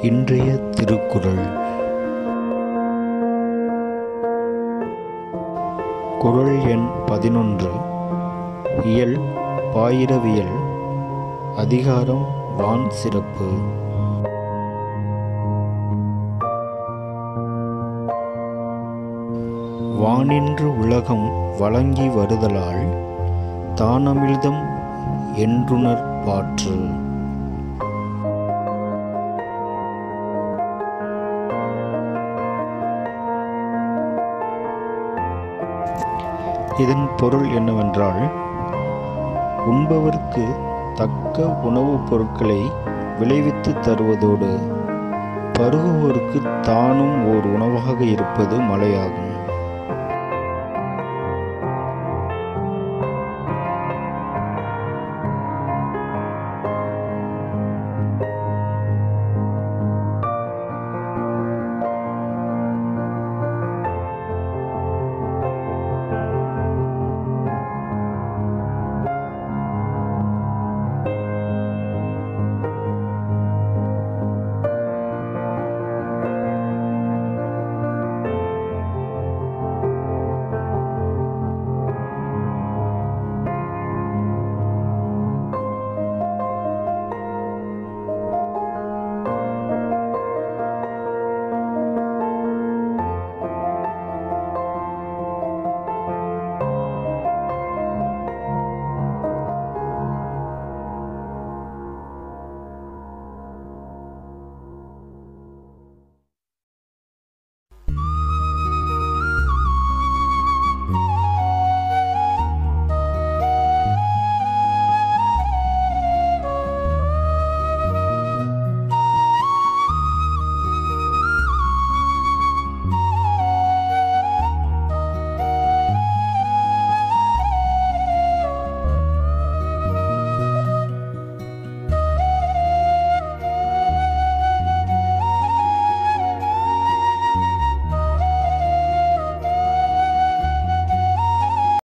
இன்றைய திருக்குறள் குறள் எண் பதினொன்று இயல் பாயிரவியல் அதிகாரம் வான் சிறப்பு வானின்று உலகம் வழங்கி வருதலால் தானமிழ்தம் என்றுணர் பாற்று இதன் பொருள் என்னவென்றால் உண்பவருக்கு தக்க உணவுப் பொருட்களை விளைவித்து தருவதோடு பருகுவோருக்கு தானும் ஓர் உணவாக இருப்பது மழையாகும்